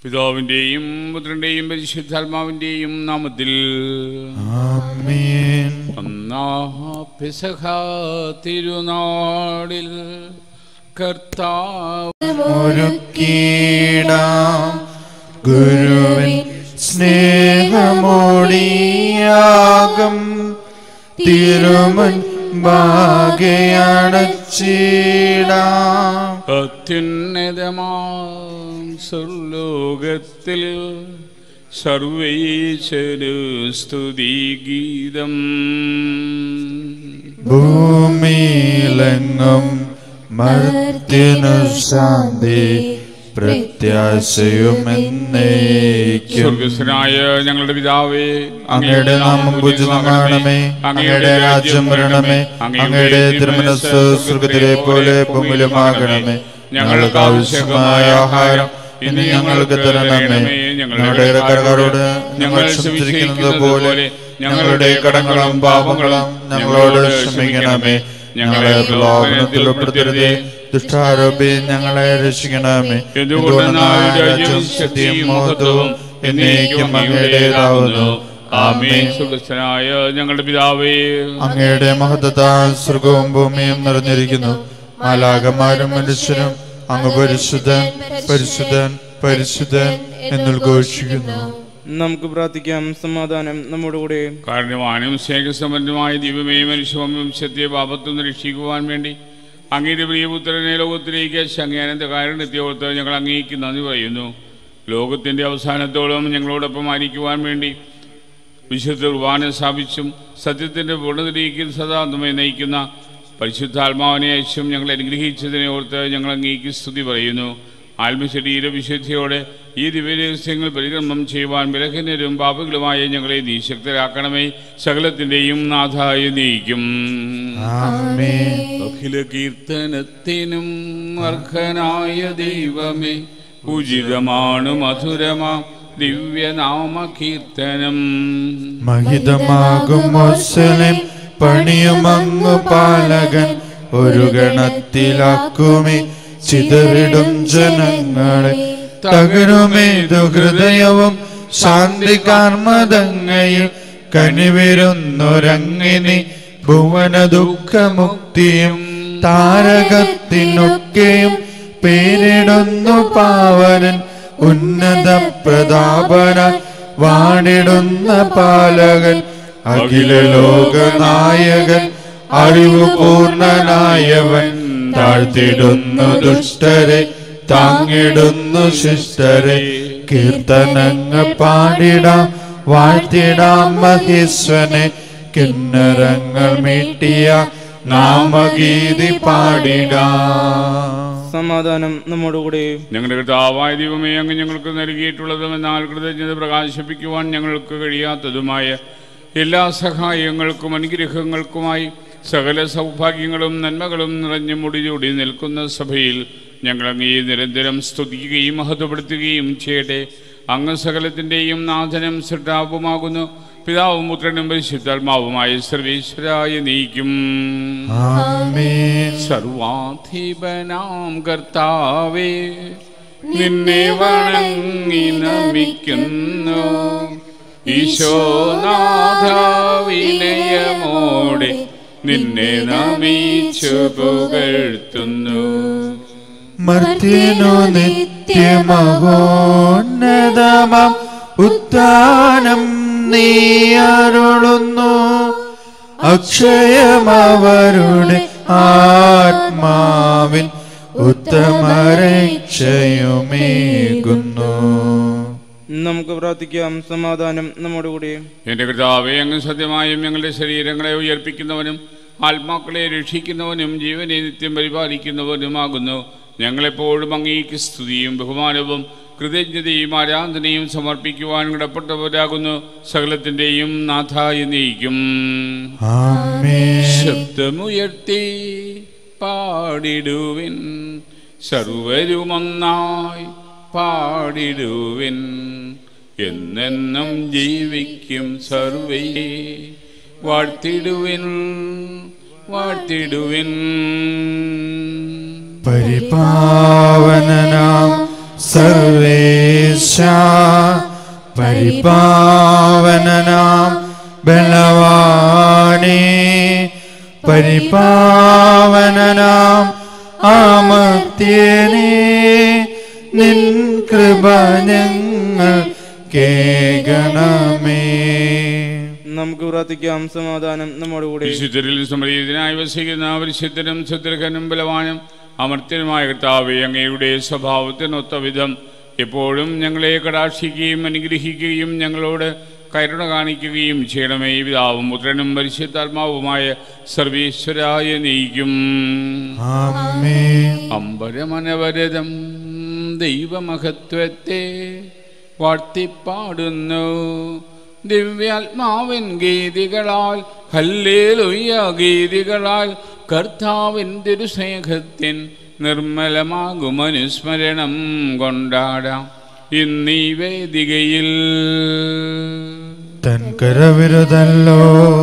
പിതാവിൻ്റെയും പുത്രൻ്റെയും പരിശുദ്ധാത്മാവിൻ്റെയും നാമത്തിൽ ആമേൻ ഒന്നാ പെസഹ തിരുനാളിൽ കർത്താവ് ഒരുക്കീടാം ഗുരുവിൻ സ്നേഹമോടിയാകം തിരുമൻ ഭാഗ്യണച്ചിടാം അത്യുന്നതമാം സ്വർലോകത്തിൽ സർവീശ്വരു സ്തുതിഗീതം ഭൂമിയിലെങ്ങും മർത്യനു ശാന്തി പ്രത്യാശയുമെന്നേക്കും സ്വർഗസ്വനായ ഞങ്ങളുടെ പിതാവേ അങ്ങയുടെ നാമം പൂജിതമാകണമേ അങ്ങയുടെ രാജ്യം വരണമേ അങ്ങയുടെ തിരുമനസ് സ്വർഗത്തിലെ പോലെ ഭൂമിയിലുമാകണമേ ഞങ്ങൾക്ക് ആവശ്യമായ ആഹാരം ഇന്ന് ഞങ്ങൾക്ക് തരണമേ ഞങ്ങളുടെ ഇടക്കാരോട് ഞങ്ങൾ ക്ഷമിച്ചിരിക്കുന്നത് പോലെ ഞങ്ങളുടെ കടങ്ങളും പാപങ്ങളും ഞങ്ങളോട് ക്ഷമിക്കണമേ ഞങ്ങളെ പ്രലോഭനത്തിൽ ഉൾപ്പെടുത്തരുതേ ദുഷ്ടാരോപി ഞങ്ങളെ രക്ഷിക്കണമേ എന്തുകൊണ്ടെന്നാൽ രാജ്യവും ശക്തിയും മഹത്വവും എന്നേക്കും അങ്ങയുടേതാവുന്നു ആമേൻ സ്വർഗസ്വനായ ഞങ്ങളുടെ പിതാവേ അങ്ങയുടെ മഹത്വത്താൽ സ്വർഗവും ഭൂമിയും നിറഞ്ഞിരിക്കുന്നു മാലാകന്മാരും മനുഷ്യരും അങ്ങ് പരിശുദ്ധൻ പരിശുദ്ധൻ പരിശുദ്ധൻ എന്നുദ്ഘോഷിക്കുന്നു നമുക്ക് പ്രാർത്ഥിക്കാം സമാധാനം നമ്മുടെ കൂടെ കാരണവാനും സ്നേഹസമ്പന്നമായ ദൈവമേ മനുഷ്യവംശത്തെ പാപത്തിൽ നിന്ന് രക്ഷിക്കുവാൻ വേണ്ടി അങ്ങയുടെ പ്രിയപുത്രനെ ലോകത്തിലേക്ക് ശങ്കാനന്ദ കാരണത്തെ ഓർത്ത് ഞങ്ങൾ അങ്ങേക്ക് നന്ദി പറയുന്നു ലോകത്തിൻ്റെ അവസാനത്തോളം ഞങ്ങളോടൊപ്പം ആയിരിക്കുവാൻ വേണ്ടി വിശുദ്ധ കുർബാന സ്ഥാപിച്ചും സത്യത്തിൻ്റെ പൂർണ്ണതയിലേക്ക് സദാ നമ്മെ നയിക്കുന്ന പരിശുദ്ധാത്മാവിനെ അയച്ചും ഞങ്ങൾ അനുഗ്രഹിച്ചതിനെ ഓർത്ത് ഞങ്ങൾ അങ്ങേക്ക് സ്തുതി പറയുന്നു ആത്മശരീര വിശുദ്ധിയോടെ ഈ ദിവ്യരഹസ്യങ്ങൾ പരിക്രമം ചെയ്യുവാൻ ബലഹീനരും പാപികളുമായ ഞങ്ങളെ നീ ശക്തരാക്കണമേ സകലത്തിൻ്റെയും നാഥായ നീക്കും ആമേൻ അഖില കീർത്തനത്തിനും അർഹനായ ദൈവമേ ഉചിതമാണ് മധുരമാം ദിവ്യനാമ കീർത്തനം മഹിതമാകും മുസ്ലിം പണിയുമങ്ങു പാലകൻ ഒരു ഗണത്തിലാക്കുമേ ചിതറിടും ജനങ്ങളെ തകരുമേതു ഹൃദയവും ശാന്തി കാർമതങ്ങയിൽ കനിവിരുന്നൊരങ്ങിനി ഭുവന ദുഃഖമുക്തിയും താരകത്തിനൊക്കെയും പേരിടുന്നു പാവനൻ ഉന്നത പ്രതാപന വാണിടുന്ന പാലകൻ അഖില ലോകനായകൻ അറിവ് പൂർണ്ണനായവൻ താഴ്ത്തിടുന്നു ദുഷ്ടരെ താങ്ങിടുന്നു ശിഷ്ടരെ കീർത്തനങ്ങൾ പാടിടാം വാഴ്ത്തിടാം മഹേശ്വനെ കിന്നരങ്ങൾ മീട്ടിയ നാമഗീതി പാടിടാം സമാധാനം നമ്മുടെ കൂടെ ഞങ്ങളുടെ കർത്താവായ ദൈവമേ അങ്ങ് ഞങ്ങൾക്ക് നൽകിയിട്ടുള്ളതും എന്നാൽ കൃതജ്ഞത പ്രകാശിപ്പിക്കുവാൻ ഞങ്ങൾക്ക് കഴിയാത്തതുമായ എല്ലാ സഹായങ്ങൾക്കും അനുഗ്രഹങ്ങൾക്കുമായി സകല സൗഭാഗ്യങ്ങളും നന്മകളും നിറഞ്ഞു മുടിചൂടി നിൽക്കുന്ന സഭയിൽ ഞങ്ങൾ അങ്ങേ നിരന്തരം സ്തുതിക്കുകയും മഹത്വപ്പെടുത്തുകയും ചെയ്യട്ടെ അങ്ങ് സകലത്തിൻ്റെയും നാഥനും സൃഷ്ടാവുമാകുന്നു പിതാവും പുത്രനും പരിശുദ്ധാത്മാവുമായ സർവേശ്വരായ നീക്കും ആമേൻ സർവാധിപനാം കർത്താവേ നിന്നെ വണങ്ങി നമിക്കുന്നു ഈശോനാഥ വിനയമോടെ നിന്നെ നമിച്ചു പുകഴ്ത്തുന്നു മർത്യനു നിത്യമഹോന്നതമം ഉത്ഥാനം നീ അരുളുന്നു അക്ഷയമവരുടെ ആത്മാവിൻ ഉത്തമരക്ഷയുമേകുന്നു നമുക്ക് പ്രാർത്ഥിക്കാം സമാധാനം നമ്മുടെ കൂടെ എന്റെ കർത്താവെ അങ്ങ് സത്യമായും ഞങ്ങളുടെ ശരീരങ്ങളെ ഉയർപ്പിക്കുന്നവനും ആത്മാക്കളെ രക്ഷിക്കുന്നവനും ജീവനെ നിത്യം പരിപാലിക്കുന്നവനുമാകുന്നു ഞങ്ങളെപ്പോഴും അങ്ങേക്ക് സ്തുതിയും ബഹുമാനവും കൃതജ്ഞതയും ആരാധനയും സമർപ്പിക്കുവാൻ കിടപ്പെട്ടവരാകുന്നു സകലത്തിൻ്റെയും നാഥായ നീക്കും ആമേൻ ശബ്ദമുയർത്തി പാടിടുവിൻ സർവരുമൊന്നായി പാടിടുവിൻ എന്നെന്നും ജീവിക്കും സർവേ വാഴ്ത്തിടുവിൻ വാഴ്ത്തിടുവിൻ പരിപാവനനാം സർവേശ്വര സർവേശ പരിപാവനനാം ബലവാനേ പരിപാവനനാം ആമത്യനേ നിൻ കൃപ ഞങ്ങൾ കേകണമേ നമുക്ക് പ്രാർത്ഥിക്കാം സമാധാനം നമ്മോടുകൂടി വിശുദ്ധരിൽ സമരീതനായി വസിക്കുന്ന പരിശുദ്ധനും ശത്രുഘനും ബലവാനും അമർത്യനുമായ കർത്താവെ അങ്ങയുടെ സ്വഭാവത്തിനൊത്ത വിധം എപ്പോഴും ഞങ്ങളെ കടാക്ഷിക്കുകയും അനുഗ്രഹിക്കുകയും ഞങ്ങളോട് കരുണ കാണിക്കുകയും ചെയ്യണമേ പിതാവും പുത്രനും പരിശുദ്ധാത്മാവുമായ സർവീശ്വരായ നീക്കും ആമേൻ അമ്പരമനവരതം ദൈവമഹത്വത്തെ വാഴ്ത്തിപ്പാടുന്നു ദിവ്യാത്മാവിൻ ഗീതികളാൽ ഹല്ലേലൂയ ഗീതികളാൽ കർത്താവിൻ തിരുസ്നേഹത്തിൻ നിർമ്മലമാകും അനുസ്മരണം കൊണ്ടാടാം ഇന്നീ വേദികയിൽ തൻ കരവിരുതല്ലോ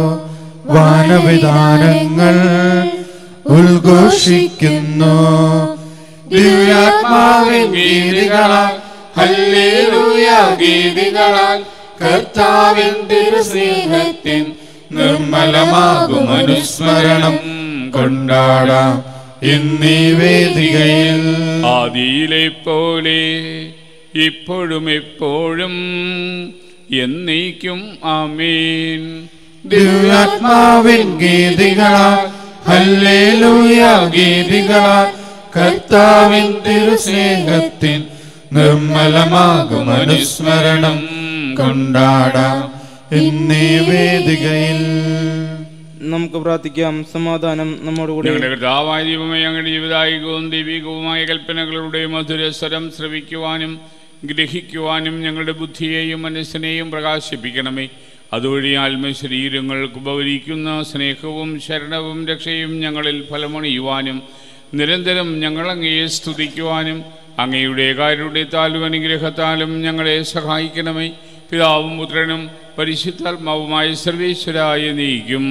വാനവിധാനങ്ങൾ ഉദ്ഘോഷിക്കുന്നു ദിവ്യാത്മാവിൻ ഗീതികളാൽ ഹല്ലേലൂയ ഗീതികളാൽ കർത്താവിൻ തിരുസ്നേഹത്തിൻ നിർമ്മലമാകും അനുസ്മരണം കൊണ്ടാടാം ഇന്നീ വേദികയിൽ ആദിയിലെ പോലെ ഇപ്പോഴും എപ്പോഴും എന്നേക്കും ആമേൻ ദിവ്യാത്മാവിൻ ഗീതികളാൽ ഹല്ലേലൂയ ഗീതികളാൽ കർത്താവിൻ തിരുസ്നേഹത്തിൻ നിർമ്മലമാകും അനുസ്മരണം കൊണ്ടാടാം ഇന്നീ വേദികയിൽ നമുക്ക് പ്രാർത്ഥിക്കാം സമാധാനം നമ്മോടുകൂടി ഞങ്ങളുടെ കർത്താവായ ദൈവമേ ഞങ്ങളുടെ ജീവിതായികവും ദൈവികവുമായ കൽപ്പനകളുടെ മധുരസ്വരം ശ്രവിക്കുവാനും ഗ്രഹിക്കുവാനും ഞങ്ങളുടെ ബുദ്ധിയെയും മനസ്സിനെയും പ്രകാശിപ്പിക്കണമേ അതുവഴി ആത്മശരീരങ്ങൾക്ക് ഉപകരിക്കുന്ന സ്നേഹവും ശരണവും രക്ഷയും ഞങ്ങളിൽ ഫലമണിയുവാനും നിരന്തരം ഞങ്ങൾ അങ്ങയെ സ്തുതിക്കുവാനും അങ്ങയുടെ കാരുണ്യത്താലും അനുഗ്രഹത്താലും ഞങ്ങളെ സഹായിക്കണമേ പിതാവും പുത്രനും പരിശുദ്ധാത്മാവുമായ സർവേശ്വരായ നീക്കും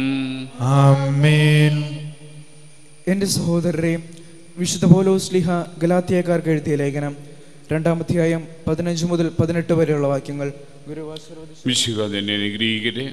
ആമേൻ എൻ്റെ സഹോദരരെ വിശുദ്ധ പൗലോസ് ലിഹ ഗലാത്തിയക്കാർക്ക് എഴുതിയ ലേഖനം രണ്ടാമധ്യായം പതിനഞ്ച് മുതൽ പതിനെട്ട് വരെയുള്ള വാക്യങ്ങൾ ഗുരുവാശ്വരോധി വിശുഖ തന്നെ അനുഗ്രഹിക്കട്ടെ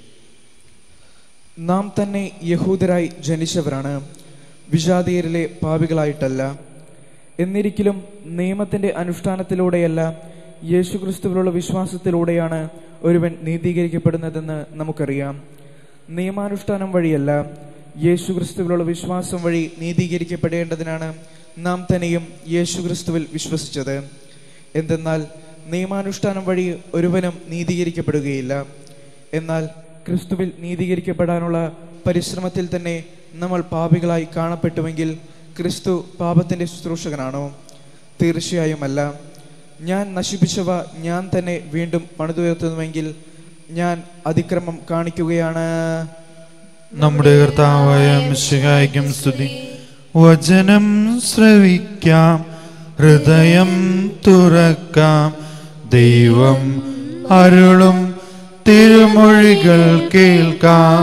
നാം തന്നെ യഹൂദരായി ജനിച്ചവരാണ് വിജാതീയരിലെ പാപികളായിട്ടല്ല എന്നിരിക്കലും നിയമത്തിന്റെ അനുഷ്ഠാനത്തിലൂടെയല്ല യേശുക്രിസ്തുവിലുള്ള വിശ്വാസത്തിലൂടെയാണ് ഒരുവൻ നീതീകരിക്കപ്പെടുന്നതെന്ന് നമുക്കറിയാം നിയമാനുഷ്ഠാനം വഴിയല്ല യേശുക്രിസ്തുവിലുള്ള വിശ്വാസം വഴി നീതീകരിക്കപ്പെടേണ്ടതിനാണ് നാം തന്നെയും യേശുക്രിസ്തുവിൽ വിശ്വസിച്ചത് എന്തെന്നാൽ നിയമാനുഷ്ഠാനം വഴി ഒരുവനും നീതീകരിക്കപ്പെടുകയില്ല എന്നാൽ ക്രിസ്തുവിൽ നീതീകരിക്കപ്പെടാനുള്ള പരിശ്രമത്തിൽ തന്നെ നമ്മൾ പാപികളായി കാണപ്പെട്ടുവെങ്കിൽ ക്രിസ്തു പാപത്തിന്റെ ശുശ്രൂഷകനാണോ തീർച്ചയായും അല്ല ഞാൻ നശിപ്പിച്ചവ ഞാൻ തന്നെ വീണ്ടും പണിതുയർത്തുന്നുവെങ്കിൽ ഞാൻ അതിക്രമം കാണിക്കുകയാണ് നമ്മുടെ കർത്താവായ മിശിഹായ്ക്കും സ്തുതി വചനം ശ്രവിക്കാം ഹൃദയം തുറക്കാം ദൈവം അരുളും തിരുമൊഴികൾ കേൾക്കാം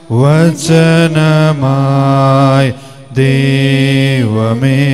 വചനമായി ദൈവമേ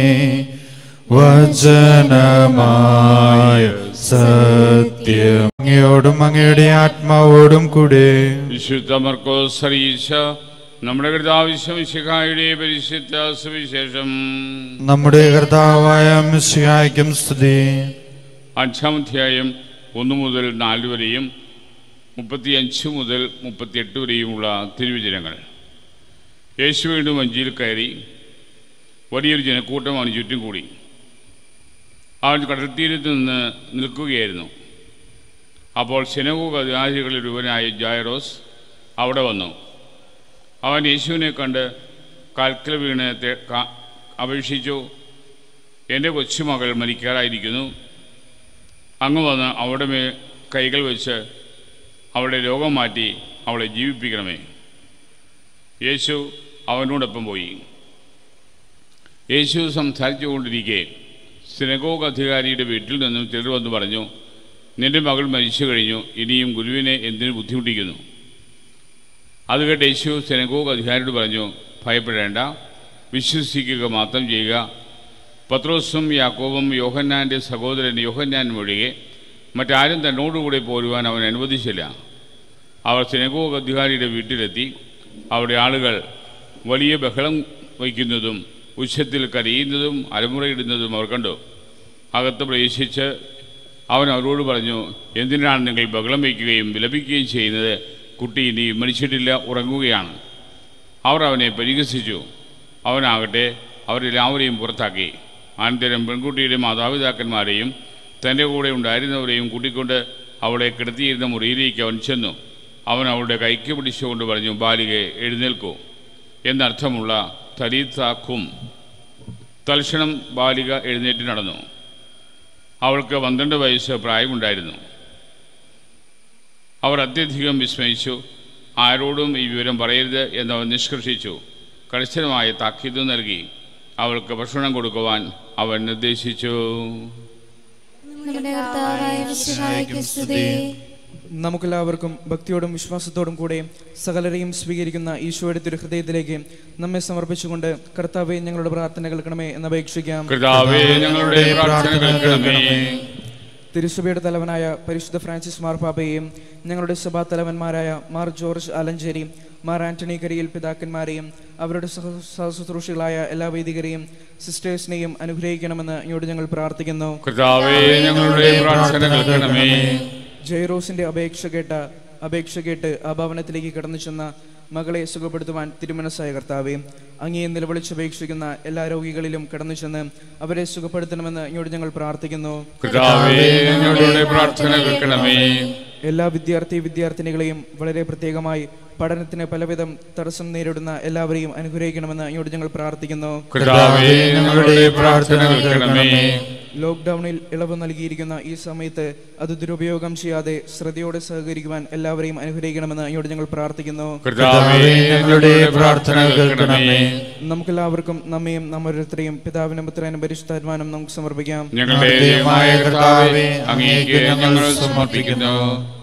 വചനമായ സത്യം അങ്ങയോടും അങ്ങയുടെ ആത്മാവോടും കൂടെ വിശുദ്ധ മർക്കോസ് അറിയിച്ച നമ്മുടെ കർത്താവിശ്വമിശിഖായുടെ പരിശുദ്ധ സുവിശേഷം നമ്മുടെ കർത്താവായ മിശിഹായ്ക്കും സ്തുതി അഞ്ചാം അധ്യായം ഒന്ന് മുതൽ നാല് വരെയും മുപ്പത്തിയഞ്ച് മുതൽ മുപ്പത്തിയെട്ട് വരെയുമുള്ള തിരുവചനങ്ങൾ യേശു വീണ്ടും വഞ്ചിയിൽ കയറി വലിയൊരു ജനക്കൂട്ടം അവന് ചുറ്റും കൂടി അവൻ കടൽത്തീരത്ത് നിന്ന് നിൽക്കുകയായിരുന്നു അപ്പോൾ സിനഗോഗ് അധികാരികളിൽ ഒരുവനായ ജായറോസ് അവിടെ വന്നു അവൻ യേശുവിനെ കണ്ട് കാൽക്കൽ വീണ് തേ- കാ- അപേക്ഷിച്ചു എൻ്റെ കൊച്ചുമകൾ മരിക്കാറായിരിക്കുന്നു അങ്ങ് വന്ന് അവിടെ മേ കൈകൾ വെച്ച് അവളുടെ രോഗം മാറ്റി അവളെ ജീവിപ്പിക്കണമേ യേശു അവനോടൊപ്പം പോയി യേശു സംസാരിച്ചു കൊണ്ടിരിക്കെ സിനഗോഗ് അധികാരിയുടെ വീട്ടിൽ നിന്നും ചിലർ വന്ന് പറഞ്ഞു നിന്റെ മകൾ മരിച്ചു കഴിഞ്ഞു ഇനിയും ഗുരുവിനെ എന്തിനു ബുദ്ധിമുട്ടിക്കുന്നു അത് കേട്ട് യേശു സിനഗോഗ് അധികാരിയോട് പറഞ്ഞു ഭയപ്പെടേണ്ട വിശ്വസിക്കുക മാത്രം ചെയ്യുക പത്രോസും യാക്കോബും യോഹന്നാൻ്റെ സഹോദരൻ യോഹന്നാൻ ഒഴികെ മറ്റാരും തന്നോടുകൂടെ പോരുവാൻ അവൻ അനുവദിച്ചില്ല അവർ സിനഗോഗ് അധികാരിയുടെ വീട്ടിലെത്തി അവിടെ ആളുകൾ വലിയ ബഹളം വയ്ക്കുന്നതും ഉച്ചത്തിൽ കരയുന്നതും അലമുറയിടുന്നതും അവർ കണ്ടു അകത്ത് പ്രവേശിച്ച് അവൻ അവരോട് പറഞ്ഞു എന്തിനാണ് നിങ്ങൾ ബഹളം വയ്ക്കുകയും വിലപിക്കുകയും ചെയ്യുന്നത് കുട്ടി ഇനി മരിച്ചിട്ടില്ല ഉറങ്ങുകയാണ് അവർ അവനെ പരിഹസിച്ചു അവനാകട്ടെ അവരെല്ലാവരെയും പുറത്താക്കി അനന്തരം പെൺകുട്ടിയുടെ മാതാപിതാക്കന്മാരെയും തൻ്റെ കൂടെ ഉണ്ടായിരുന്നവരെയും കൂട്ടിക്കൊണ്ട് അവളെ കിടത്തിയിരുന്ന മുറിയിലേക്ക് അവൻ ചെന്നു അവൻ അവളുടെ കൈക്ക് പിടിച്ചുകൊണ്ട് പറഞ്ഞു ബാലികെ എഴുന്നേൽക്കൂ എന്നർത്ഥമുള്ള തരീത്താക്കും തൽക്ഷണം ബാലിക എഴുന്നേറ്റ് നടന്നു അവൾക്ക് പന്ത്രണ്ട് വയസ്സ് പ്രായമുണ്ടായിരുന്നു അവർ അത്യധികം വിസ്മയിച്ചു ആരോടും ഈ വിവരം പറയരുത് എന്നവൻ നിഷ്കർഷിച്ചു കർശനമായ താക്കീത് നൽകി അവൾക്ക് ഭക്ഷണം കൊടുക്കുവാൻ അവൻ നിർദ്ദേശിച്ചു നമ്മുടെ കർത്താവായ മിശിഹായ്ക്ക് സ്തുതി നമുക്കെല്ലാവർക്കും ഭക്തിയോടും വിശ്വാസത്തോടും കൂടെ സകലരെയും സ്വീകരിക്കുന്ന ഈശോയുടെ തിരുഹൃദയത്തിലേക്ക് നമ്മെ സമർപ്പിച്ചുകൊണ്ട് കർത്താവെ ഞങ്ങളുടെ പ്രാർത്ഥന കേൾക്കണമേ എന്നപേക്ഷിക്കാം കർത്താവേ ഞങ്ങളുടെ പ്രാർത്ഥന കേൾക്കണമേ തിരുസഭയുടെ തലവനായ പരിശുദ്ധ ഫ്രാൻസിസ് മാർപ്പാപ്പയെയും ഞങ്ങളുടെ സഭാ തലവന്മാരായ മാർ ജോർജ് ആലഞ്ചേരി മാർ ആന്റണി കരിയിൽ പിതാക്കന്മാരെയും അവരുടെ സഹ സഹശുശ്രൂഷികളായ എല്ലാ വൈദികരെയും സിസ്റ്റേഴ്സിനെയും അനുഗ്രഹിക്കണമെന്ന് ഇങ്ങോട്ട് ഞങ്ങൾ പ്രാർത്ഥിക്കുന്നു കർത്താവേ ഞങ്ങളുടെ പ്രാർത്ഥന കേൾക്കണമേ ജയറോസിന്റെ അപേക്ഷ കേട്ട അപേക്ഷ കേട്ട് ആ ഭവനത്തിലേക്ക് കടന്നു ചെന്ന മകളെ സുഖപ്പെടുത്തുവാൻ തിരുമനസ്സായ കർത്താവെ അങ്ങയെ നിലവിളിച്ചപേക്ഷിക്കുന്ന എല്ലാ രോഗികളിലും കടന്നു ചെന്ന് അവരെ സുഖപ്പെടുത്തണമെന്ന് ഇങ്ങോട്ട് ഞങ്ങൾ പ്രാർത്ഥിക്കുന്നു കർത്താവേ ഞങ്ങളുടെ പ്രാർത്ഥന കേൾക്കണമേ എല്ലാ വിദ്യാർത്ഥി വിദ്യാർത്ഥിനികളെയും വളരെ പ്രത്യേകമായി പഠനത്തിന് പലവിധം തടസ്സം നേരിടുന്ന എല്ലാവരെയും അനുഗ്രഹിക്കണമെന്ന് ഇങ്ങോട്ട് ഞങ്ങൾ പ്രാർത്ഥിക്കുന്നു കർത്താവേ ഞങ്ങളുടെ പ്രാർത്ഥന കേൾക്കണമേ ലോക്ക്ഡൌണിൽ ഇളവ് നൽകിയിരിക്കുന്ന ഈ സമയത്ത് അത് ദുരുപയോഗം ചെയ്യാതെ ശ്രദ്ധയോടെ സഹകരിക്കുവാൻ എല്ലാവരെയും അനുഗ്രഹിക്കണമെന്ന് ഇങ്ങോട്ട് ഞങ്ങൾ പ്രാർത്ഥിക്കുന്നു കർത്താവേ ഞങ്ങളുടെ പ്രാർത്ഥന കേൾക്കണമേ നമുക്കെല്ലാവർക്കും നമ്മയും നമ്മോരോരുത്തരെയും പിതാവിനും പുത്രനും പരിശുദ്ധാത്മാനും നമുക്ക് സമർപ്പിക്കാം ഞങ്ങളുടെ ദൈവമായ കർത്താവേ അങ്ങേക്ക് ഞങ്ങൾ സമർപ്പിക്കുന്നു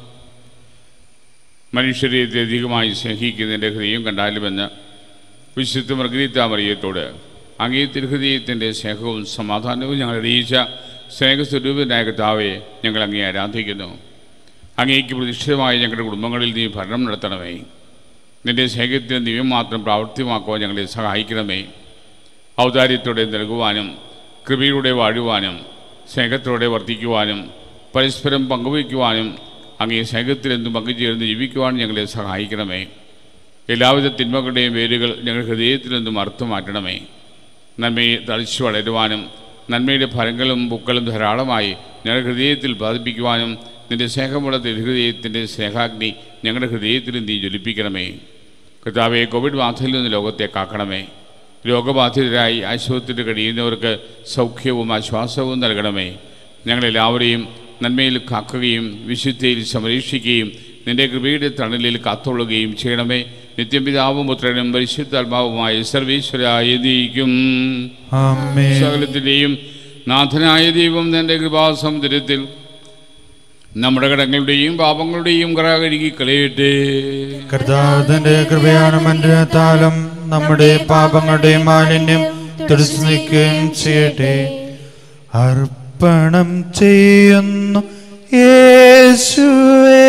മനുഷ്യരെ അധികമായി സ്നേഹിക്കുന്നതിൻ്റെ ഹൃദയം കണ്ടാലുമെന്ന് വിശുദ്ധ മൃഗീത്ത മറിയത്തോട് അങ്ങേ തിരുഹൃദയത്തിൻ്റെ സ്നേഹവും സമാധാനവും ഞങ്ങൾ അറിയിച്ച സ്നേഹസ്വരൂപനായ കർത്താവെ ഞങ്ങൾ അങ്ങേ ആരാധിക്കുന്നു അങ്ങേക്ക് പ്രതിഷ്ഠിതമായ ഞങ്ങളുടെ കുടുംബങ്ങളിൽ നീ ഭരണം നടത്തണമേ നിന്റെ സ്നേഹത്തിന് ദിവ്യം മാത്രം പ്രാവർത്തികമാക്കുവാൻ ഞങ്ങളെ സഹായിക്കണമേ ഔദാര്യത്തോടെ നൽകുവാനും കൃപയിലൂടെ വാഴുവാനും സ്നേഹത്തോടെ വർദ്ധിക്കുവാനും പരസ്പരം പങ്കുവയ്ക്കുവാനും അങ്ങേ സ്നേഹത്തിലെന്തും പങ്കുചേർന്ന് ജീവിക്കുവാനും ഞങ്ങളെ സഹായിക്കണമേ എല്ലാവിധ തിന്മകളുടെയും വേരുകൾ ഞങ്ങൾ ഹൃദയത്തിൽ നിന്നും അർത്ഥമാറ്റണമേ നന്മയെ തളിച്ചു വളരുവാനും നന്മയുടെ ഫലങ്ങളും പൂക്കളും ധാരാളമായി ഞങ്ങളുടെ ഹൃദയത്തിൽ ബാധിപ്പിക്കുവാനും നിന്റെ സ്നേഹമുള്ള ഹൃദയത്തിൻ്റെ സ്നേഹാഗ്നി ഞങ്ങളുടെ ഹൃദയത്തിൽ നീ ജ്വലിപ്പിക്കണമേ കർത്താവെ കോവിഡ് ബാധയിൽ നിന്ന് ലോകത്തെ കാക്കണമേ രോഗബാധിതരായി ആശുപത്രിയിൽ കഴിയുന്നവർക്ക് സൗഖ്യവും ആശ്വാസവും നൽകണമേ ഞങ്ങളെല്ലാവരെയും നന്മയിൽ കാക്കുകയും വിശുദ്ധിയിൽ സംരക്ഷിക്കുകയും നിന്റെ കൃപയുടെ തണലിൽ കാത്തുകൊള്ളുകയും ചെയ്യണമേ നിത്യപിതാവും പുത്രനും പരിശുദ്ധാത്മാവുമായ സർവീശ്വരായ നീക്കും ആമേൻ സകലത്തിൻ്റെയും നാഥനായ ദൈവം തൻ്റെ കൃപാസമുദ്രത്തിൽ നമ്മുടെ കടങ്ങളുടെയും പാപങ്ങളുടെയും കറ കഴുകി കളയട്ടെ കർത്താവിന്റെ കൃപയാണ് മന്ത്രത്താലും നമ്മുടെ പാപങ്ങളുടെ മാലിന്യം തുടച്ചു നീക്കുകയും ചെയ്യട്ടെ അർപ്പണം ചെയ്യുന്നു യേശുവേ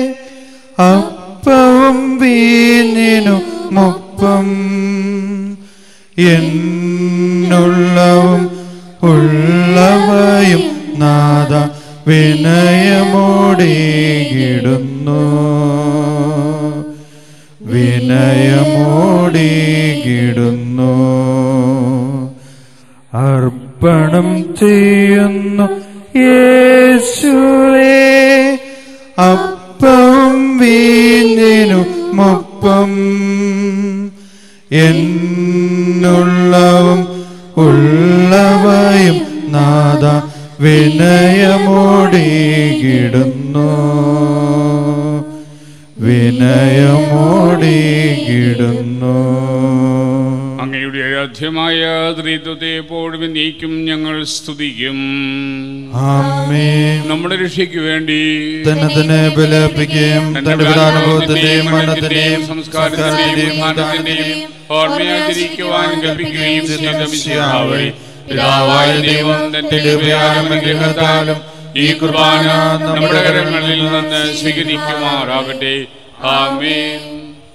അപ്പവും വീഞ്ഞിനും ഒപ്പം എന്നുള്ളവും ഉള്ളവയും നാദ വിനയമോടിയിടുന്നു വിനയമോടിയിടുന്നു അർപ്പണം ചെയ്യുന്നു യേശുവേ അപ്പവും വീഞ്ഞിനും ഒപ്പം എന്നുള്ളവും ഉള്ളവയും നാദ വിനയമോടിയിടുന്നു വിനയമോടിയിടുന്നു അങ്ങയുടെ അരാധ്യമായ ത്രിത്വത്തെ എപ്പോഴും നീക്കും ഞങ്ങൾ സ്തുതിക്കും ആമേൻ നമ്മുടെ രക്ഷയ്ക്ക് വേണ്ടി തന്നെ തന്നെ ബലപ്പിക്കുകയും തന്റെ പ്രധാനബോധത്തിന്റെയും മരണത്തിന്റെയും സംസ്കാരത്തിന്റെയും മാനത്തിന്റെയും ഓർമ്മയാചരിക്കുവാൻ കൽപ്പിക്കുകയും ചെയ്ത മിശിഹാവേ, പിതാവായ ദൈവം തന്റെ കൃപയാലും അനുഗ്രഹത്താലും ഈ കുർബാന നമ്മുടെ കരങ്ങളിൽ നിന്ന് സ്വീകരിക്കുമാറാകട്ടെ ആമേൻ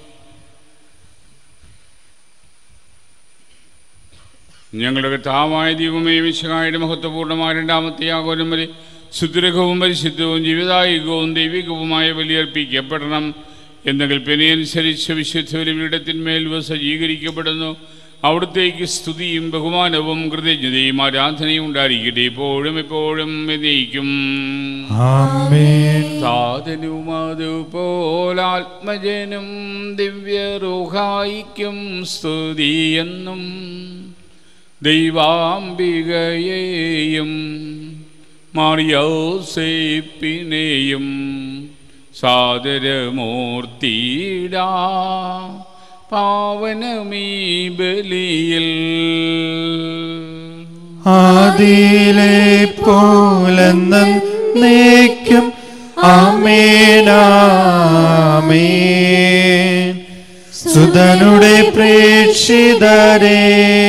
ഞങ്ങളുടെ കർത്താവായ ദൈവമേ വിശകായുടെ മഹത്വപൂർണ്ണമായ രണ്ടാമത്തെ ആഘോഷം വരെ സുദൃഢവും പരിശുദ്ധവും ജീവിതായികവും ദൈവികവുമായ ബലിയർപ്പിക്കപ്പെടണം എന്ന കൽപ്പനയനുസരിച്ച് വിശുദ്ധ ബലിപീഠത്തിന്മേൽ ഇവ സജ്ജീകരിക്കപ്പെടുന്നു അവിടത്തേക്ക് സ്തുതിയും ബഹുമാനവും കൃതജ്ഞതയും ആരാധനയും ഉണ്ടായിരിക്കട്ടെ എപ്പോഴും എപ്പോഴും എന്നേക്കും ആമേൻ സാധനും അതുപോലാത്മജനും ദിവ്യറുഹായിക്കും സ്തുതിയെന്നും ദൈവാംബികയെയും മറിയോസേപ്പിനെയും സാദരമൂർത്തിയിടാ പാവനമീ ബലിയിൽ ആദിയിലെ പോലെന്നേക്കും ആമേനാമേൻ സുതനുടെ പ്രേക്ഷിതരെ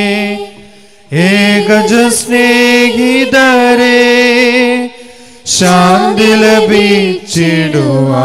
ഏകജ സ്നേഹിതരെ ശാന്തി ലഭിച്ചിടുവാ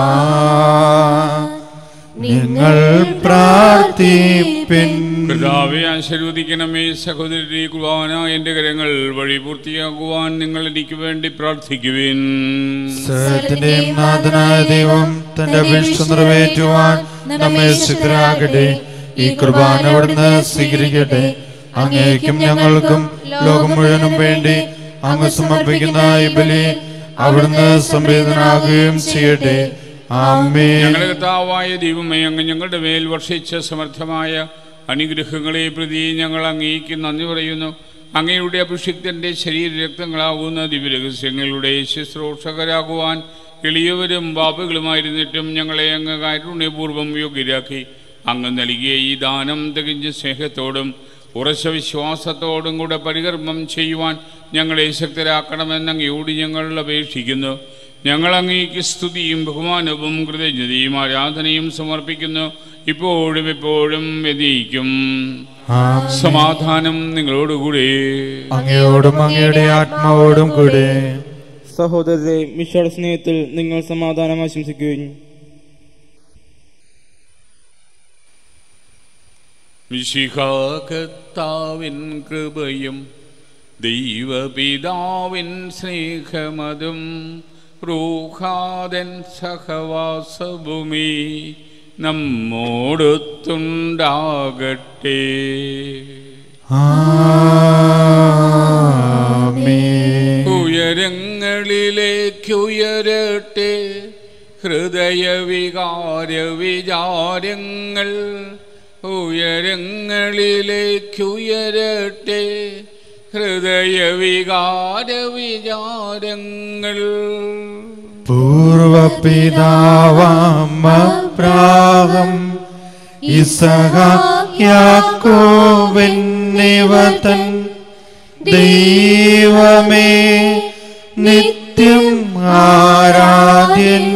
നിങ്ങൾ പ്രാർത്ഥിപ്പിൻ കർത്താവെ ആശീർവദിക്കണമേ സഹോദരി കുർബാന എൻ്റെ കരങ്ങൾ വഴി പൂർത്തിയാക്കുവാൻ നിങ്ങൾ എനിക്ക് വേണ്ടി പ്രാർത്ഥിക്കുവിൻ സത്യത്തിന്റെയും നാഥനായ ദൈവം തന്റെ അപേക്ഷ നിറവേറ്റുവാൻ നമ്മെ സിദ്ധരാകട്ടെ ഈ കുർബാന അവിടുന്ന് സ്വീകരിക്കട്ടെ അങ്ങേക്കും ഞങ്ങൾക്കും ലോകം മുഴുവനും വേണ്ടി അങ്ങ് സമർപ്പിക്കുന്ന ഈ ബലി അവിടുന്ന് സംവേദനാകുകയും ചെയ്യട്ടെ ആമേ ഞങ്ങളുടെ കർത്താവായ ദൈവമേ അങ്ങ് ഞങ്ങളുടെ മേൽ വർഷിച്ച സമർത്ഥമായ അനുഗ്രഹങ്ങളെ പ്രതി ഞങ്ങൾ അങ്ങേക്ക് നന്ദി പറയുന്നു അങ്ങയുടെ അഭിഷിക്തന്റെ ശരീര രക്തങ്ങളാകുന്ന ദിവ്യരഹസ്യങ്ങളുടെ ശുശ്രൂഷകരാകുവാൻ എളിയവരും പാപകളുമായിരുന്നിട്ടും ഞങ്ങളെ അങ്ങ് കാരുണ്യപൂർവ്വം യോഗ്യരാക്കി അങ്ങ് നൽകിയ ഈ ദാനം തികഞ്ഞ സ്നേഹത്തോടും ഉറച്ച വിശ്വാസത്തോടും കൂടെ പരികർമ്മം ചെയ്യുവാൻ ഞങ്ങളെ ശക്തരാക്കണമെന്ന് അങ്ങയോട് ഞങ്ങൾ അപേക്ഷിക്കുന്നു ഞങ്ങൾ അങ്ങേക്ക് സ്തുതിയും ബഹുമാനവും കൃതജ്ഞതയും ആരാധനയും സമർപ്പിക്കുന്നു ഇപ്പോഴും എപ്പോഴും എന്നേക്കും ആമേൻ. സമാധാനം നിങ്ങളോടുകൂടെ അങ്ങയോടും അങ്ങയുടെ ആത്മാവോടും കൂടെ സഹോദരരെ മിഷയുടെ സ്നേഹത്തിൽ നിങ്ങൾ സമാധാനം ആശംസിക്കുകയും മിശിഹാകത്താവിൻ കൃപയും ദൈവപിതാവിൻ സ്നേഹമതും റൂഹാദൻ സഹവാസഭൂമി നമ്മോടൊത്തുണ്ടാകട്ടെ ആമേൻ. ഉയരങ്ങളിലേക്കുയരട്ടെ ഹൃദയവികാര വിചാരങ്ങൾ ഉയരങ്ങളിലേക്കുയരട്ടെ ഹൃദയവികാര വിചാരങ്ങൾ പൂർവപിതാവാമപ്രാഹം ഇസഹായാക്കോവെന്നിവതൻ ദൈവമേ നിത്യം ആരാധ്യൻ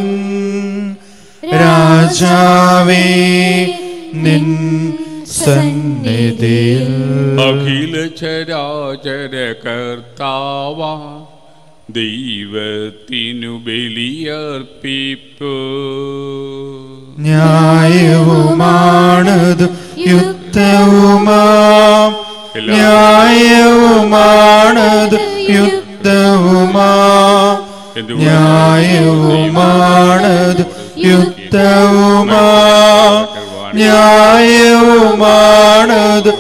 രാജാവേ നിൻ സന്നിധിയിൽ അഖില ചരാചര കർത്താവ ദൈവത്തിനു ബലിയർപ്പിപ്പു ന്യായവുമാണത് യുക്തവുമാം ന്യായവുമാണത് യുക്തവുമാം ന്യായവുമാണത് യുക്തവുമാം ന്യായവുമാണത്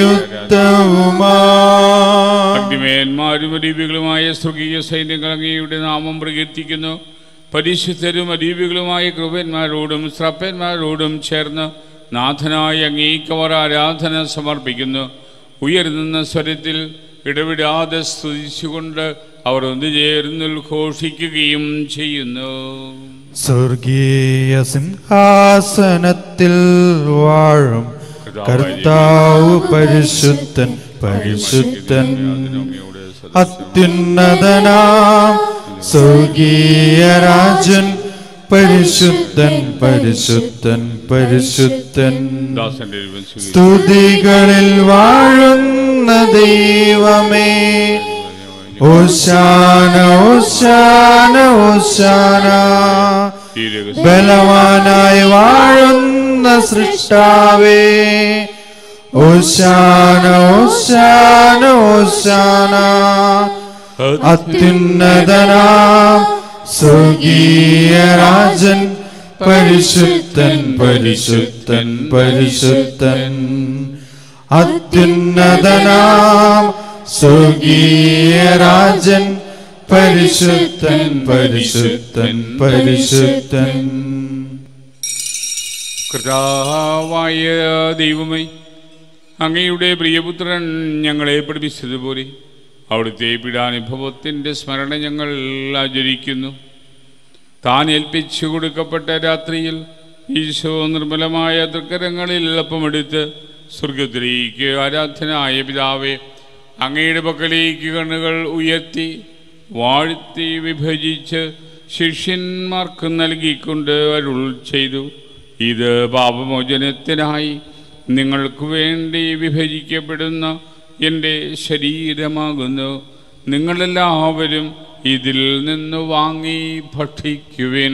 യുക്തവുമാം ഭക്തിമേന്മാരും അരീപികളുമായ സ്വർഗീയ സൈന്യങ്ങൾ അങ്ങയുടെ നാമം പ്രകീർത്തിക്കുന്നു പരിശുദ്ധരും അരീപികളുമായ കൃപന്മാരോടും ശ്രപ്പന്മാരോടും ചേർന്ന് നാഥനായ അങ്ങേക്കവർ ആരാധന സമർപ്പിക്കുന്നു ഉയർന്ന സ്വരത്തിൽ ഇടവിടാതെ സ്തുതിച്ചുകൊണ്ട് അവർ ഒന്നുചേർന്ന് ഉദ്ഘോഷിക്കുകയും ചെയ്യുന്നു സ്വർഗീയ സിംഹാസനത്തിൽ വാഴും കർത്താവ് പരിശുദ്ധൻ പരിശുദ്ധൻ അത്യുന്നതനാം സ്വർഗീയ രാജൻ പരിശുദ്ധൻ പരിശുദ്ധൻ പരിശുദ്ധൻ ദാസന്റെ രൂപം സ്വീകരിച്ചു സ്തുതികളിൽ വാഴുന്ന ദൈവമേ ഓശാന ഓശാന ഓശാന ഈ രഹസ്യം ബലവാനായി വാഴുന്ന സൃഷ്ടാവേ ഓശാന ഓശാന ഓശാന അത്യുന്നതനാം സ്വർഗീയ രാജൻ പരിശുദ്ധൻ പരിശുദ്ധൻ പരിശുദ്ധൻ അത്യുന്നതനാം സ്വർഗീയ രാജൻ പരിശുദ്ധൻ പരിശുദ്ധൻ പരിശുദ്ധൻ കർത്താവായ ദൈവമേ അങ്ങയുടെ പ്രിയപുത്രൻ ഞങ്ങളെ പഠിപ്പിച്ചതുപോലെ അവിടുത്തെ പീഡാനുഭവത്തിൻ്റെ സ്മരണ ഞങ്ങൾ ആചരിക്കുന്നു താൻ ഏൽപ്പിച്ചു കൊടുക്കപ്പെട്ട രാത്രിയിൽ ഈശോ നിർമ്മലമായ തൃക്കരങ്ങളിൽ അപ്പമെടുത്ത് സ്വർഗത്തിലേക്ക് ആരാധനായ പിതാവേ അങ്ങയുടെ പക്കലേക്ക് കണ്ണുകൾ ഉയർത്തി വാഴ്ത്തി വിഭജിച്ച് ശിഷ്യന്മാർക്ക് നൽകിക്കൊണ്ട് അരുൾ ചെയ്തു ഇത് പാപമോചനത്തിനായി നിങ്ങൾക്ക് വേണ്ടി വിഭജിക്കപ്പെടുന്ന എൻ്റെ ശരീരമാകുന്നു നിങ്ങളെല്ലാവരും ഇതിൽ നിന്ന് വാങ്ങി ഭക്ഷിക്കുവിൻ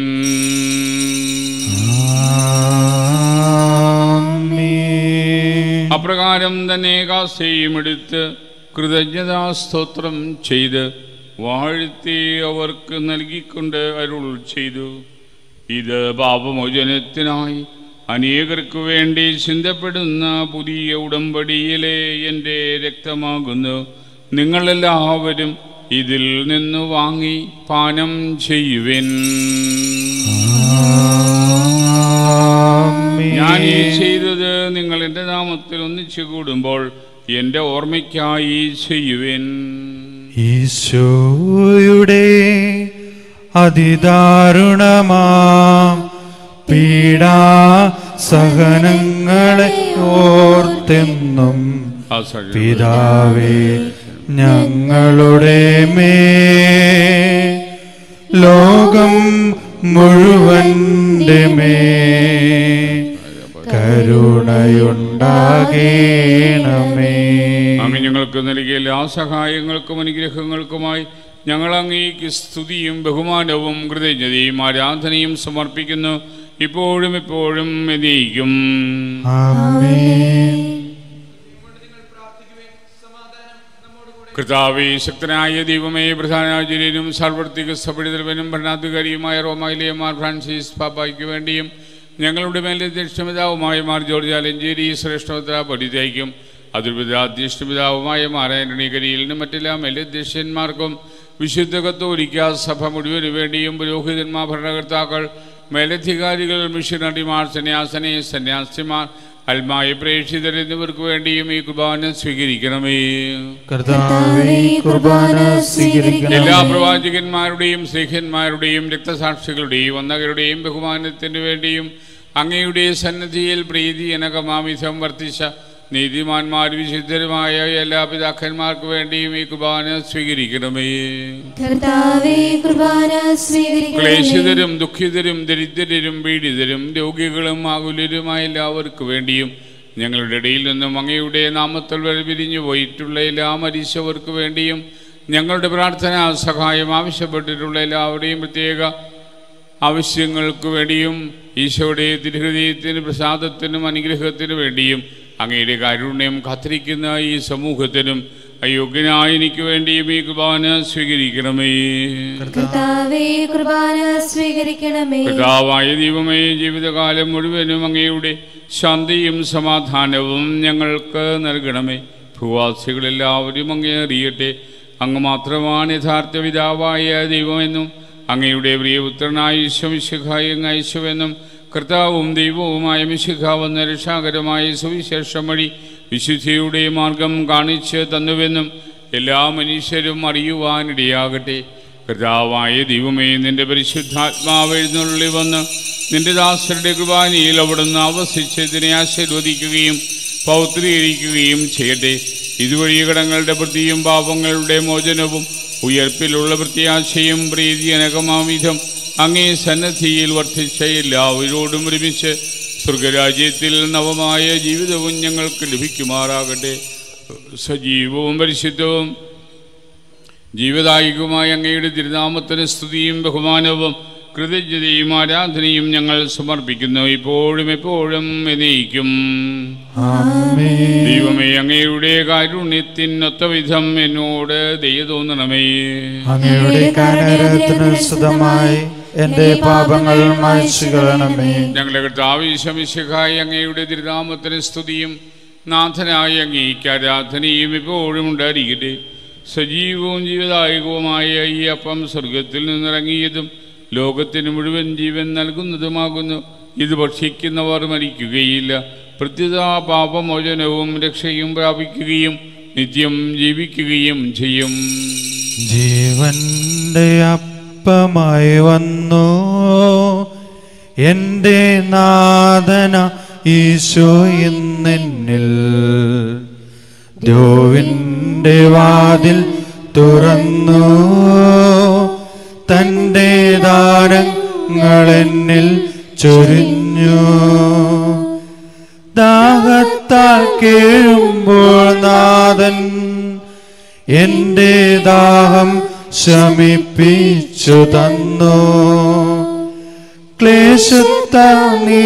ആമേൻ. അപ്രകാരം തന്നെ കാസയും എടുത്ത് കൃതജ്ഞതാസ്തോത്രം ചെയ്ത് വാഴ്ത്തി അവർക്ക് നൽകിക്കൊണ്ട് അരുൾ ചെയ്തു ഇത് പാപമോചനത്തിനായി അനേകർക്ക് വേണ്ടി ചിന്തപ്പെടുന്ന പുതിയ ഉടമ്പടിയിലെ എൻ്റെ രക്തമാകുന്നു നിങ്ങളെല്ലാവരും ഇതിൽ നിന്ന് വാങ്ങി പാനം ചെയ്യുവിൻ ഞാൻ ഈ ചെയ്തത് നിങ്ങൾ എൻ്റെ നാമത്തിൽ ഒന്നിച്ചു കൂടുമ്പോൾ എൻ്റെ ഓർമ്മയ്ക്കായി ചെയ്യുവിൻ ഈശോയുടെ അതിദാരുണമാം പീഡാ സഹനങ്ങളെ ഓർത്തെന്നും ആ സഹ- പിതാവേ ഞങ്ങളുടെ മേ ലോകം മുഴുവൻ്റെ മേ കരുണയുണ്ടാകേണമേ അങ്ങ് ഞങ്ങൾക്ക് നൽകിയ എല്ലാ സഹായങ്ങൾക്കും അനുഗ്രഹങ്ങൾക്കുമായി ഞങ്ങൾ അങ്ങേക്ക് സ്തുതിയും ബഹുമാനവും കൃതജ്ഞതയും ആരാധനയും സമർപ്പിക്കുന്നു ഇപ്പോഴും എപ്പോഴും എന്നേക്കും ആമേൻ കർത്താവേ ശക്തനായ ദൈവമേ പ്രധാനാചാര്യനും സാർവത്രിക സഭടിതലവനും ഭരണാധികാരിയുമായ റോമായിലെ മാർ ഫ്രാൻസിസ് പാപ്പായ്ക്ക് വേണ്ടിയും ഞങ്ങളുടെ മേലെ ദക്ഷിണപിതാവുമായ മാർ ജോർജ് ആലഞ്ചേരി ശ്രേഷ്ഠോത്തര പഠിതയ്ക്കും അതിർപിതാധ്യക്ഷപിതാവുമായ മാർ ആന്റണി കരിയിലിനും മറ്റെല്ലാ മേലധ്യക്ഷന്മാർക്കും വിശുദ്ധ കത്തോലിക്ക സഭ മുഴുവനു വേണ്ടിയും പുരോഹിതന്മാർ ഭരണകർത്താക്കൾ മേലധികാരികൾ മിഷനറിമാർ സന്യാസനെ സന്യാസിമാർ അൽമായ പ്രേക്ഷിതർ എന്നിവർക്ക് വേണ്ടിയും ഈ കുർബാന സ്വീകരിക്കണമേ കർത്താവേ കുർബാന സ്വീകരിക്കണം എല്ലാ പ്രവാചകന്മാരുടെയും സ്നേഹന്മാരുടെയും രക്തസാക്ഷികളുടെയും വന്നകരുടെയും ബഹുമാനത്തിന് വേണ്ടിയും അങ്ങയുടെ സന്നദ്ധിയിൽ പ്രീതി അനകമാമിധം വർദ്ധിച്ച നീതിമാന്മാർ വിശുദ്ധരുമായ എല്ലാ പിതാക്കന്മാർക്ക് വേണ്ടിയും ഈ കുർബാന സ്വീകരിക്കണമേ കർത്താവേ കുർബാന സ്വീകരിക്കണമേ ക്ലേശിതരും ദുഃഖിതരും ദരിദ്രരും പീഡിതരും രോഗികളും ആകുലരുമായ എല്ലാവർക്കു വേണ്ടിയും ഞങ്ങളുടെ ഇടയിൽ നിന്നും അങ്ങയുടെ നാമത്തിൽ വരെ പിരിഞ്ഞു പോയിട്ടുള്ള എല്ലാ മരിച്ചവർക്ക് വേണ്ടിയും ഞങ്ങളുടെ പ്രാർത്ഥന സഹായം ആവശ്യപ്പെട്ടിട്ടുള്ള എല്ലാവരുടെയും പ്രത്യേക ആവശ്യങ്ങൾക്ക് വേണ്ടിയും ഈശോയുടെ തിരുഹൃദയത്തിന് പ്രസാദത്തിനും അനുഗ്രഹത്തിനു വേണ്ടിയും അങ്ങയുടെ കാരുണ്യം കാത്തിരിക്കുന്ന ഈ സമൂഹത്തിനും അയോഗ്യനായ എനിക്ക് വേണ്ടിയും ഈ കുർബാന സ്വീകരിക്കണമേ കർത്താവേ കുർബാന സ്വീകരിക്കണമേ കർത്താവായ ദൈവമേ ജീവിതകാലം മുഴുവനും അങ്ങയുടെ ശാന്തിയും സമാധാനവും ഞങ്ങൾക്ക് നൽകണമേ ഭൂവാസികളെല്ലാവരും അങ്ങേ അറിയട്ടെ അങ്ങ് മാത്രമാണ് യഥാർത്ഥ പിതാവായ ദൈവമെന്നും അങ്ങയുടെ പ്രിയപുത്രനായ ഈശ്വമിശിഖായി അങ്ങ് അയച്ചുവെന്നും കർത്താവും ദൈവവുമായ മിശിഖാവെന്ന രക്ഷാകരമായ സുവിശേഷം വഴി വിശുദ്ധിയുടെ മാർഗം കാണിച്ച് തന്നുവെന്നും എല്ലാ മനുഷ്യരും അറിയുവാനിടയാകട്ടെ കർത്താവായ ദൈവമേ നിന്റെ പരിശുദ്ധാത്മാവ് എഴുന്നള്ളി വന്ന് നിന്റെ ദാസരുടെ കുർബാനയിൽ അവിടുന്ന് അവസിച്ചതിനെ ആശീർവദിക്കുകയും പൗത്രീകരിക്കുകയും ചെയ്യട്ടെ ഇതുവഴി കടങ്ങളുടെ വൃത്തിയും പാപങ്ങളുടെ മോചനവും ഉയർപ്പിലുള്ള പ്രത്യാശയും പ്രീതി അനകമാവിധം അങ്ങേ സന്നദ്ധിയിൽ വർദ്ധിച്ച എല്ലാവരോടും ഒരുമിച്ച് സ്വർഗരാജ്യത്തിൽ നവമായ ജീവിതവും ഞങ്ങൾക്ക് ലഭിക്കുമാറാകട്ടെ സജീവവും പരിശുദ്ധവും ജീവദായികവുമായ അങ്ങയുടെ തിരുനാമത്തിന് സ്തുതിയും ബഹുമാനവും കൃതജ്ഞതയും ആരാധനയും ഞങ്ങൾ സമർപ്പിക്കുന്നു ഇപ്പോഴും എപ്പോഴും എന്നേക്കും ആമേൻ ദൈവമേ അങ്ങയുടെ കാരുണ്യത്തിനൊത്ത വിധം എന്നോട് ദയ തോന്നണമേ അങ്ങയുടെ കാനരത്തിന് വിശദമായി എന്റെ പാപങ്ങൾ മായ്ച്ചു കളയണമേ ഞങ്ങളുടെ കർത്താവിശമിശിഹായി അങ്ങയുടെ തിരുനാമത്തിന് സ്തുതിയും നാഥനായ അങ്ങേക്ക് ആരാധനയും എപ്പോഴും ഉണ്ടായിരിക്കട്ടെ സജീവവും ജീവദായകവുമായ ഈ അപ്പം സ്വർഗത്തിൽ നിന്നിറങ്ങിയതും ലോകത്തിന് മുഴുവൻ ജീവൻ നൽകുന്നതുമാകുന്നു ഇത് ഭക്ഷിക്കുന്നവർ മരിക്കുകയില്ല പ്രത്യുത പാപമോചനവും രക്ഷയും പ്രാപിക്കുകയും നിത്യം ജീവിക്കുകയും ചെയ്യും ജീവന്റെ അപ്പമായി വന്നു എന്റെ നാദന ഈശോ ഇന്നെന്നിൽ ദ്രോവിന്റെ വാതിൽ തുറന്നു തന്റെ ദാരങ്ങളെന്നിൽ ചൊരിഞ്ഞു ദാഹത്താൽ കേഴുമ്പോൾ നാഥൻ എന്റെ ദാഹം ശമിപ്പിച്ചു തന്നു ക്ലേശത്താൽ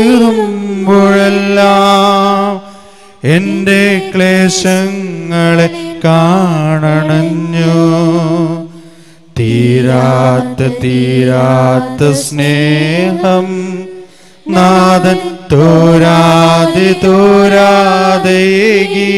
നീറുമ്പോഴെല്ലാം എന്റെ ക്ലേശങ്ങളെ കാണണഞ്ഞു തീരാത്ത തീരാത്ത സ്നേഹം നാഥൻ തോരാതെ തോരാതേകി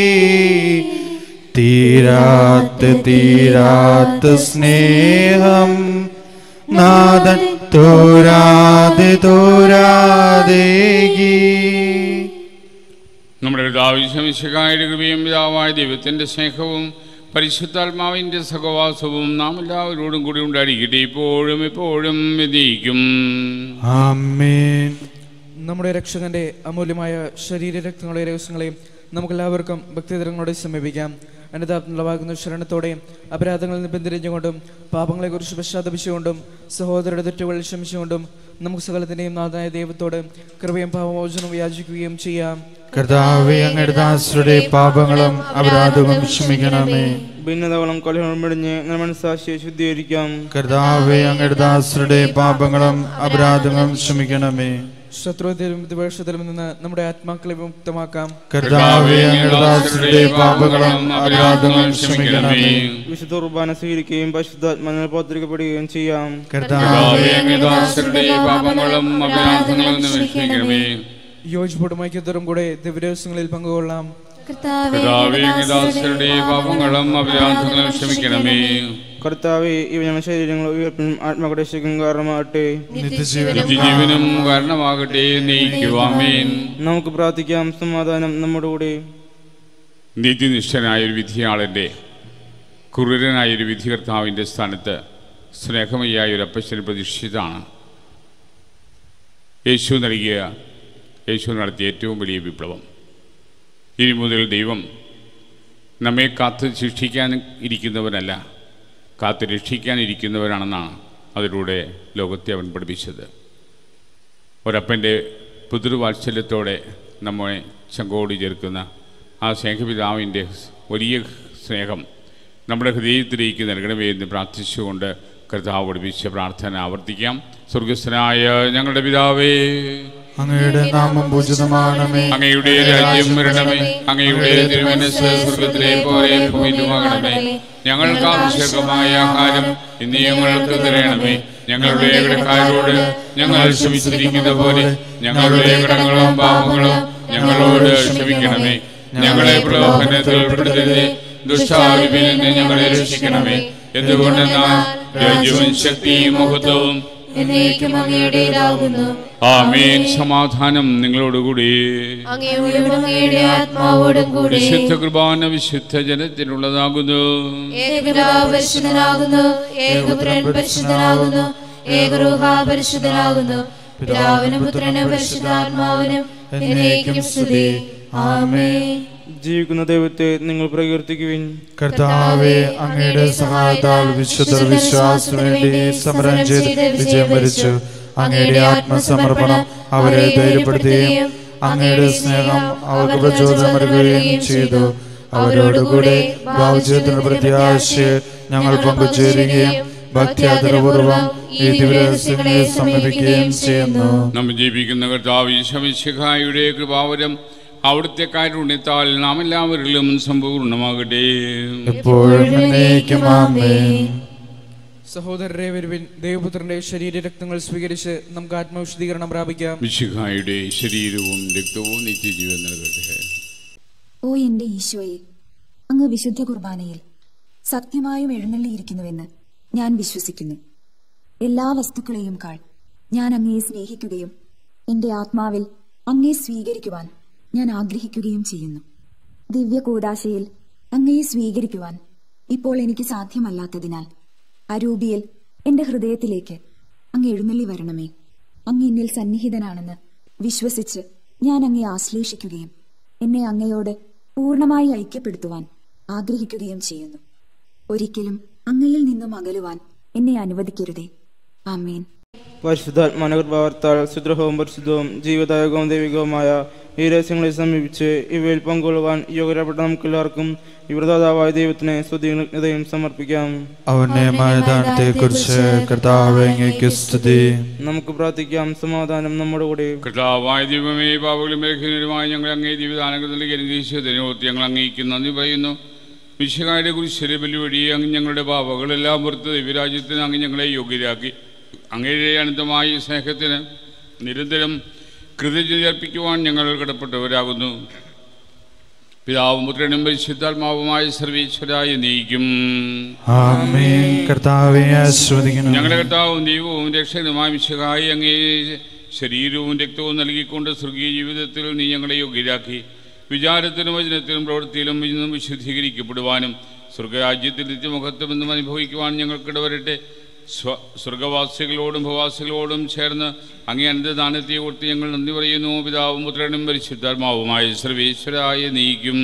തീരാത്ത തീരാത്ത സ്നേഹം നാഥൻ തോരാതെ തോരാതേകി നമ്മുടെ പിതാവിശമിശകായുടെ കൃപയും പിതാവായ ദൈവത്തിൻ്റെ സ്നേഹവും പരിശുദ്ധാത്മാവിൻ്റെ സഹവാസവും നാം എല്ലാവരോടും കൂടി ഉണ്ടായിരിക്കട്ടെ ഇപ്പോഴും എപ്പോഴും എന്നേക്കും ആമേൻ നമ്മുടെ രക്ഷകന്റെ അമൂല്യമായ ശരീര രക്തങ്ങളെ രഹസ്യങ്ങളെയും നമുക്കെല്ലാവർക്കും ഭക്തിതരങ്ങളോടെ സമീപിക്കാം അനുതാപമുള്ളവാകുന്ന ശരണത്തോടെയും അപരാധങ്ങളിൽ നിന്ന് പിന്തിരിഞ്ഞുകൊണ്ടും പാപങ്ങളെക്കുറിച്ച് പശ്ചാത്തപിച്ചുകൊണ്ടും സഹോദരരുടെ തെറ്റുകൾ ക്ഷമിച്ചുകൊണ്ടും നമുക്ക് സകലത്തിൻ്റെയും നാഥായ ദൈവത്തോട് കൃപയും പാപമോചനവും യാചിക്കുകയും ചെയ്യാം കർത്താവെ അങ്ങയുടെ ദാസരുടെ പാപങ്ങളും അപരാധവും ക്ഷമിക്കണമേ ഭിന്നതകളും കലഹങ്ങളും വെടിഞ്ഞ് ഞാൻ മനസ്സാക്ഷിയെ ശുദ്ധീകരിക്കാം കർത്താവെ അങ്ങയുടെ ദാസരുടെ പാപങ്ങളും അപരാധങ്ങളും ക്ഷമിക്കണമേ ശത്രുവിലും വിദ്വേഷത്തിലും നിന്ന് നമ്മുടെ ആത്മാക്കളെ വിമുക്തമാക്കാം കർത്താവെ അങ്ങയുടെ ദാസരുടെ പാപങ്ങളും അപരാധങ്ങളും ക്ഷമിക്കണമേ വിശുദ്ധ കുർബാന സ്വീകരിക്കുകയും പരിശുദ്ധാത്മാവിനാൽ പൗത്രികപ്പെടുകയും ചെയ്യാം കർത്താവെ കർത്താവേ, അങ്ങേ ദാസരുടെ പാപങ്ങളും അപരാധങ്ങളും നിമിഷിക്കണമേ യോജിപ്പോടും ഐക്യത്തോടും കൂടെ ദിവ്യരഹസ്യങ്ങളിൽ പങ്കുകൊള്ളാം കർത്താവേ കർത്താവേ, അങ്ങേ ദാസരുടെ പാപങ്ങളും അപരാധങ്ങളും ക്ഷമിക്കണമേ കർത്താവെ ഇവ ഞങ്ങളുടെ ശരീരങ്ങൾ ഉയർപ്പിനും ആത്മകടേശിക്കും കാരണമാകട്ടെ നിത്യജീവനും നിത്യജീവനും കാരണമാകട്ടെ നയിക്കുവാമേൻ നമുക്ക് പ്രാർത്ഥിക്കാം സമാധാനം നമ്മുടെ കൂടെ നീതിനിഷ്ഠനായൊരു വിധിയാളൻ്റെ ക്രൂരനായൊരു വിധികർത്താവിൻ്റെ സ്ഥാനത്ത് സ്നേഹമയ്യായ ഒരു അപ്പച്ചന് പ്രതിഷ്ഠിതാണ് യേശു നൽകിയ യേശു നടത്തിയ ഏറ്റവും വലിയ വിപ്ലവം ഇനി മുതൽ ദൈവം നമ്മെ കാത്ത് ശിക്ഷിക്കാൻ ഇരിക്കുന്നവനല്ല കാത്ത് രക്ഷിക്കാൻ ഇരിക്കുന്നവരാണെന്നാണ് അതിലൂടെ ലോകത്തെ അവൻ പഠിപ്പിച്ചത് ഒരപ്പൻ്റെ പിതൃവാത്സല്യത്തോടെ നമ്മെ ചങ്കോടി ചേർക്കുന്ന ആ സ്നേഹപിതാവിൻ്റെ വലിയ സ്നേഹം നമ്മുടെ ഹൃദയത്തിലേക്ക് നൽകണമേ എന്ന് പ്രാർത്ഥിച്ചുകൊണ്ട് കർത്താവ് പഠിപ്പിച്ച പ്രാർത്ഥന ആവർത്തിക്കാം സ്വർഗസ്ഥനായ ഞങ്ങളുടെ പിതാവേ അങ്ങയുടെ നാമം പൂജിതമാണമേ അങ്ങയുടെ രാജ്യം വരണമേ അങ്ങയുടെ തിരുമനസ് സ്വർഗത്തിലെ പോലെ ഭൂമിയിലുമാകണമേ ഞങ്ങൾക്ക് ആവശ്യകമായ ആഹാരം ഇന്ന് ഞങ്ങൾക്ക് തരണമേ ഞങ്ങളുടെ കടക്കാരോട് ഞങ്ങൾ ക്ഷമിച്ചിരിക്കുന്ന പോലെ ഞങ്ങളുടെ കടങ്ങളും പാപങ്ങളും ഞങ്ങളോട് ക്ഷമിക്കണമേ ഞങ്ങളെ പ്രലോഭനത്തിൽ ഉൾപ്പെടുത്തരുതേ ദുഷ്ടാവിൽ നിന്ന് ഞങ്ങളെ രക്ഷിക്കണമേ എന്തുകൊണ്ടെന്നാൽ രാജ്യവും ശക്തിയും മഹത്വവും എന്നേക്കും അങ്ങയുടേതാകുന്നു ആമേൻ സമാധാനം നിങ്ങളോടുകൂടി അങ്ങയോടും അങ്ങയുടെ ആത്മാവോടും കൂടി വിശുദ്ധ കുർബാന വിശുദ്ധ ജനത്തിനുള്ളതാകുന്നു ഏകപിതാവ് പരിശുദ്ധനാകുന്നു ഏകപുത്രൻ പരിശുദ്ധനാകുന്നു ഏകരൂഹ പരിശുദ്ധനാകുന്നു പിതാവിനും പുത്രനും പരിശുദ്ധാത്മാവിനും എന്നേക്കും സ്തുതി ആമേൻ ജീവിക്കുന്ന ദൈവത്തെ നിങ്ങൾ പ്രകീർത്തിക്കുവിൻ കർത്താവെ അങ്ങയുടെ സഹായത്താൽ വിശുദ്ധർ വിശ്വാസത്തിനു വേണ്ടി സമരം ചെയ്ത് വിജയം വരിച്ചു അങ്ങയുടെ ആത്മസമർപ്പണം അവരെ ധൈര്യപ്പെടുത്തുകയും അങ്ങയുടെ സ്നേഹം അവർക്ക് പ്രചോദനമരുകയും ചെയ്തു അവരോടുകൂടെ ഭാവജീവിതത്തിന്റെ പ്രത്യാശയെ ഞങ്ങൾ പങ്കുചേരുകയും ഭക്തിയാദരപൂർവം ഈ ദിവസങ്ങളെ സമീപിക്കുകയും ചെയ്യുന്നു നമ്മെ ജീവിക്കുന്ന കർത്താവ് ഈശമിശിഖായുടെ കൃപാവരം അവിടുത്തെ കാരുണ്യത്താൽ നാം എല്ലാവരിലും സമ്പൂർണ്ണമാകട്ടെ എപ്പോഴും എന്നേക്കും ആമേൻ സഹോദരരെ വരുവിൻ ദേവപുത്രന്റെ ശരീര രക്തങ്ങൾ സ്വീകരിച്ച് നമുക്ക് ആത്മവിശുദ്ധീകരണം പ്രാപിക്കാം മിശിഖായുടെ ശരീരവും രക്തവും നിത്യജീവൻ നൽകട്ടെ ഓ എന്റെ ഈശോയെ അങ്ങ് വിശുദ്ധ കുർബാനയിൽ സത്യമായും എഴുന്നള്ളിയിരിക്കുന്നുവെന്ന് ഞാൻ വിശ്വസിക്കുന്നു എല്ലാ വസ്തുക്കളെയും കാൾ ഞാൻ അങ്ങയെ സ്നേഹിക്കുകയും എന്റെ ആത്മാവിൽ അങ്ങയെ സ്വീകരിക്കുവാൻ ഞാൻ ആഗ്രഹിക്കുകയും ചെയ്യുന്നു ദിവ്യ കൂടാശയിൽ അങ്ങയെ സ്വീകരിക്കുവാൻ ഇപ്പോൾ എനിക്ക് സാധ്യമല്ലാത്തതിനാൽ അരൂപിയിൽ എന്റെ ഹൃദയത്തിലേക്ക് അങ്ങ് എഴുന്നള്ളി വരണമേ അങ്ങ് എന്നിൽ സന്നിഹിതനാണെന്ന് വിശ്വസിച്ച് ഞാൻ അങ്ങയെ ആശ്ലേഷിക്കുകയും എന്നെ അങ്ങയോട് പൂർണ്ണമായി ഐക്യപ്പെടുത്തുവാൻ ആഗ്രഹിക്കുകയും ചെയ്യുന്നു ഒരിക്കലും അങ്ങയിൽ നിന്നും അകലുവാൻ എന്നെ അനുവദിക്കരുതേ ആമേൻ പരിശുദ്ധാത്മാനകൃപാവർത്താൽ സുദ്രഹവും പരിശുദ്ധവും ജീവദായകവും ദൈവികവുമായ ഈ രഹസ്യങ്ങളെ സമീപിച്ച് ഇവയിൽ പങ്കുകൊള്ളുവാൻ യോഗ്യരാപ്പെട്ട നമുക്കെല്ലാവർക്കും ഇവൃതാതാവായ ദൈവത്തിന് സ്തുതിയും സമർപ്പിക്കാം അവന്യമായ ദാനത്തെക്കുറിച്ച് കർത്താവ് അങ്ങേക്ക് സ്തുതി നമുക്ക് പ്രാർത്ഥിക്കാം സമാധാനം നമ്മുടെ കൂടെ കർത്താവായ ദൈവമേ പാപകളും മേഖലയുമായി ഞങ്ങൾ അങ്ങേ ജീവിതാനങ്ങൾ നൽകി അനുഗ്രഹിച്ചതിനോർത്ത് ഞങ്ങൾ അങ്ങേക്ക് നന്ദി പറയുന്നു വിശകായുടെ കുരിശിലെ ബലി വഴി അങ്ങ് ഞങ്ങളുടെ പാപങ്ങളെല്ലാം പുറത്ത് ദൈവരാജ്യത്തിന് അങ്ങ് ഞങ്ങളെ യോഗ്യരാക്കി അങ്ങയുടെ അനന്തമായ ഈ സ്നേഹത്തിന് നിരന്തരം കൃതജ്ഞത അർപ്പിക്കുവാൻ ഞങ്ങൾ കടപ്പെട്ടവരാകുന്നു പിതാവും പുത്രനും പരിശുദ്ധാത്മാവുമായ സർവീശ്വരായ നീക്കും ആമേൻ കർത്താവെ ആസ്വദിക്കുന്നു ഞങ്ങളുടെ കർത്താവും ദൈവവും രക്ഷകനുമായ മിശകായി അങ്ങേ ശരീരവും രക്തവും നൽകിക്കൊണ്ട് സ്വർഗീയ ജീവിതത്തിൽ നീ ഞങ്ങളെ യോഗ്യരാക്കി വിചാരത്തിലും വചനത്തിലും പ്രവൃത്തിയിലും ഇന്നും വിശുദ്ധീകരിക്കപ്പെടുവാനും സ്വർഗരാജ്യത്തിൽ നിത്യമഹത്വമെന്നും അനുഭവിക്കുവാൻ ഞങ്ങൾക്കിടവരട്ടെ സ്വ സ്വർഗവാസികളോടും ഭവാസികളോടും ചേർന്ന് അങ്ങേ അനന്തദാനത്തെ ഓർത്ത് ഞങ്ങൾ നന്ദി പറയുന്നു പിതാവും പുത്രനും പരിശുദ്ധാത്മാവുമായ സർവേശ്വരായ നീക്കും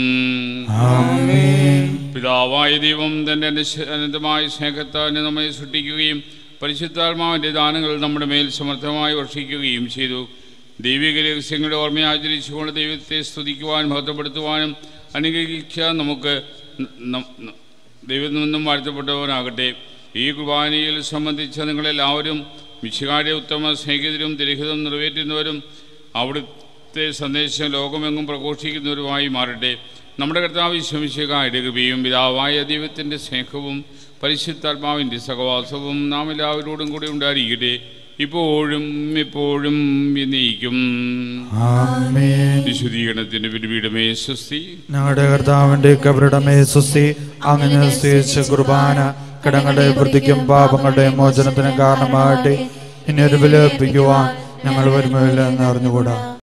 പിതാവായ ദൈവം തന്റെ അനശ- അനന്തമായ സ്നേഹത്താൽ നമ്മെ സൃഷ്ടിക്കുകയും പരിശുദ്ധാത്മാവിന്റെ ദാനങ്ങൾ നമ്മുടെ മേൽ സമർത്ഥമായി വർഷിക്കുകയും ചെയ്തു ദൈവിക രഹസ്യങ്ങളുടെ ഓർമ്മ ആചരിച്ചുകൊണ്ട് ദൈവത്തെ സ്തുതിക്കുവാനും മഹത്വപ്പെടുത്തുവാനും അനുഗ്രഹിക്കാൻ നമുക്ക് ന- ന- ന- ദൈവത്തിൽ നിന്നും വാഴ്ത്തപ്പെട്ടവനാകട്ടെ ഈ കുർബാനയിൽ സംബന്ധിച്ച നിങ്ങളെല്ലാവരും മിശികാരുടെ ഉത്തമ സ്നേഹിതരും തിരഹിതം നിറവേറ്റുന്നവരും അവിടുത്തെ സന്ദേശം ലോകമെങ്ങും പ്രഘോഷിക്കുന്നവരുമായി മാറട്ടെ നമ്മുടെ കർത്താവ് ശമിശകായുടെ കൃപയും പിതാവായ ദൈവത്തിൻ്റെ സ്നേഹവും പരിശുദ്ധാത്മാവിൻ്റെ സഹവാസവും നാം എല്ലാവരോടും കൂടി ഉണ്ടായിരിക്കട്ടെ ഇപ്പോഴും എപ്പോഴും എന്നേക്കും ആമേൻ വിശുദ്ധീകരണത്തിൻ്റെ പിരിപീഠമേ സ്വസ്തി ഞങ്ങളുടെ കർത്താവിന്റെ കബറിടമേ സുസ്തി അങ്ങനെ സ്വീകരിച്ച കുർബാന കടങ്ങളുടെ വൃത്തിക്കും പാപങ്ങളുടെ മോചനത്തിനും കാരണമാകട്ടെ ഇനി ഒരു ബലിയർപ്പിക്കുവാൻ ഞങ്ങൾ വരുമില്ല എന്ന് അറിഞ്ഞുകൂടാ